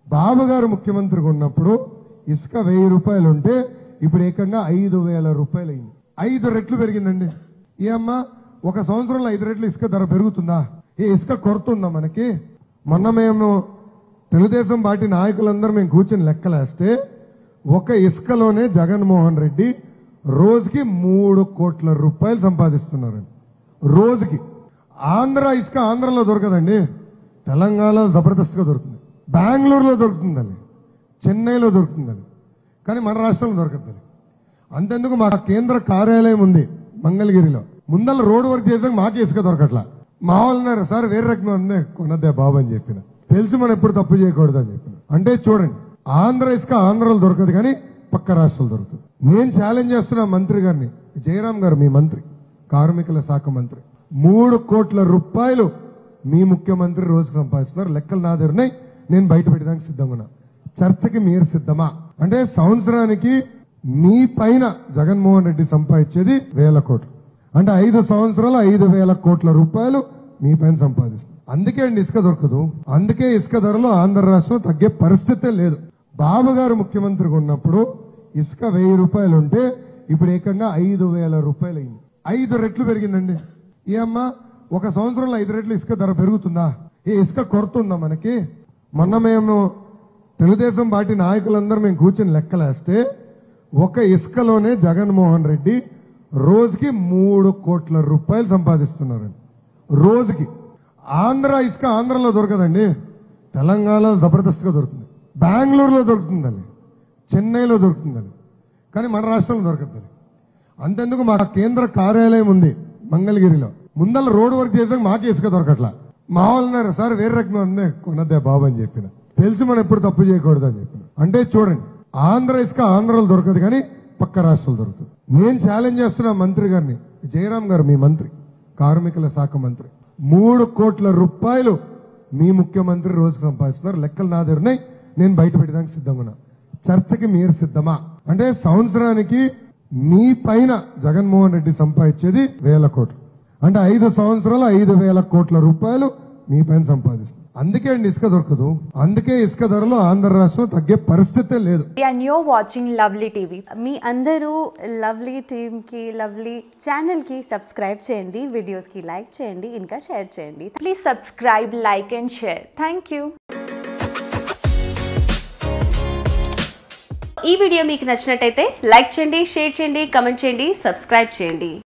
బాబు గారు ముఖ్యమంత్రిగా ఉన్నప్పుడు ఇసుక వెయ్యి రూపాయలు ఉంటే ఇప్పుడు ఏకంగా ఐదు వేల రూపాయలు అయింది ఐదు రెట్లు పెరిగిందండి ఏ అమ్మా ఒక సంవత్సరంలో ఐదు రెట్లు ఇసుక ధర పెరుగుతుందా ఏ ఇసుక కొరత ఉందా మనకి మొన్న మేము తెలుగుదేశం పార్టీ నాయకులందరూ మేము కూర్చొని లెక్కలేస్తే ఒక ఇసుకలోనే జగన్మోహన్ రెడ్డి రోజుకి మూడు కోట్ల రూపాయలు సంపాదిస్తున్నారండి రోజుకి ఆంధ్ర ఇసుక ఆంధ్రలో దొరకదండి తెలంగాణలో జబర్దస్త్గా దొరుకుతుంది బెంగళూరులో దొరుకుతుందండి చెన్నైలో దొరుకుతుందండి కానీ మన రాష్ట్రంలో దొరకద్దండి అంతెందుకు మా కేంద్ర కార్యాలయం ఉంది మంగళగిరిలో ముందల రోడ్ వర్క్ చేసాక మాకే ఇసుక దొరకట్లా మా వాళ్ళు ఉన్నారు సార్ వేరే రకం ఉంది కొనద్దే బాబు అని చెప్పిన తెలిసి మనం ఎప్పుడు తప్పు చేయకూడదు అని చెప్పిన అంటే చూడండి ఆంధ్ర ఇసుక ఆంధ్రలో దొరకదు కానీ పక్క రాష్ట్రాలు దొరుకుతుంది నేను ఛాలెంజ్ చేస్తున్నా మంత్రి గారిని జయరాం గారు మీ మంత్రి కార్మికుల శాఖ మంత్రి మూడు కోట్ల రూపాయలు మీ ముఖ్యమంత్రి రోజుకు సంపాదిస్తున్నారు లెక్కలు నా దగ్గర ఉన్నాయి నేను బయట పెట్టడానికి సిద్ధంగా ఉన్నా చర్చకి మీరు సిద్ధమా అంటే సంవత్సరానికి మీ పైన జగన్మోహన్ రెడ్డి సంపాదించేది వేల కోట్లు అంటే ఐదు సంవత్సరాలు ఐదు వేల కోట్ల రూపాయలు మీ పైన సంపాదిస్తుంది అందుకే అండి ఇసుక దొరకదు అందుకే ఇసుక ధరలు ఆంధ్ర రాష్ట్రం తగ్గే పరిస్థితే లేదు బాబు గారు ముఖ్యమంత్రిగా ఉన్నప్పుడు ఇసుక వెయ్యి రూపాయలు ఉంటే ఇప్పుడు ఏకంగా ఐదు వేల రూపాయలు అయింది ఐదు రెట్లు పెరిగిందండి ఏ అమ్మా ఒక సంవత్సరంలో ఐదు రెట్లు ఇసుక ధర పెరుగుతుందా ఏ ఇసుక కొరత ఉందా మనకి మొన్న మేము తెలుగుదేశం పార్టీ నాయకులందరూ మేము కూర్చొని లెక్కలేస్తే ఒక ఇసుకలోనే జగన్మోహన్ రెడ్డి రోజుకి మూడు కోట్ల రూపాయలు సంపాదిస్తున్నారండి రోజుకి ఆంధ్ర ఇసుక ఆంధ్రలో దొరకదండి తెలంగాణలో జబర్దస్త్గా దొరుకుతుంది బెంగళూరులో దొరుకుతుందండి చెన్నైలో దొరుకుతుందండి కానీ మన రాష్ట్రంలో దొరకద్దండి అంతెందుకు మా కేంద్ర కార్యాలయం ఉంది మంగళగిరిలో ముందల రోడ్ వర్క్ చేసాక మాకే ఇసుక దొరకట్లా మా వాళ్ళు ఉన్నారు సార్ వేరే రకం ఉంది కొనద్దే బాబు అని చెప్పిన తెలిసి మనం ఎప్పుడు తప్పు చేయకూడదు అని చెప్పిన అంటే చూడండి ఆంధ్ర ఇసుక ఆంధ్రలో దొరకదు కానీ పక్క రాష్ట్రాలు దొరుకుతుంది నేను ఛాలెంజ్ చేస్తున్నా మంత్రి గారిని జయరాం గారు మీ మంత్రి కార్మికుల శాఖ మంత్రి మూడు కోట్ల రూపాయలు మీ ముఖ్యమంత్రి రోజుకు సంపాదిస్తున్నారు లెక్కలు నా దగ్గర ఉన్నాయి నేను బయట పెట్టడానికి సిద్ధంగా ఉన్నా చర్చకి మీరు సిద్ధమా అంటే సంవత్సరానికి మీ పైన జగన్మోహన్ రెడ్డి సంపాదించేది వేల కోట్లు అంటే ఐదు సంవత్సరాలు ఐదు వేల కోట్ల రూపాయలు మీ పైన సంపాదిస్తుంది అందుకే అండి ఇసుక దొరకదు అందుకే ఇసుక ధరలు ఆంధ్ర రాష్ట్రం తగ్గే పరిస్థితే లేదు and you're watching Lovely TV. మీ అందరూ లవ్లీ టీమ్కి లవ్లీ ఛానల్కి సబ్స్క్రైబ్ చేయండి వీడియోస్కి లైక్ చేయండి ఇంకా షేర్ చేయండి Please subscribe, like, and share. Thank you. ఈ వీడియో మీకు నచ్చినట్టయితే లైక్ చేయండి షేర్ చేయండి కమెంట్ చేయండి సబ్స్క్రైబ్ చేయండి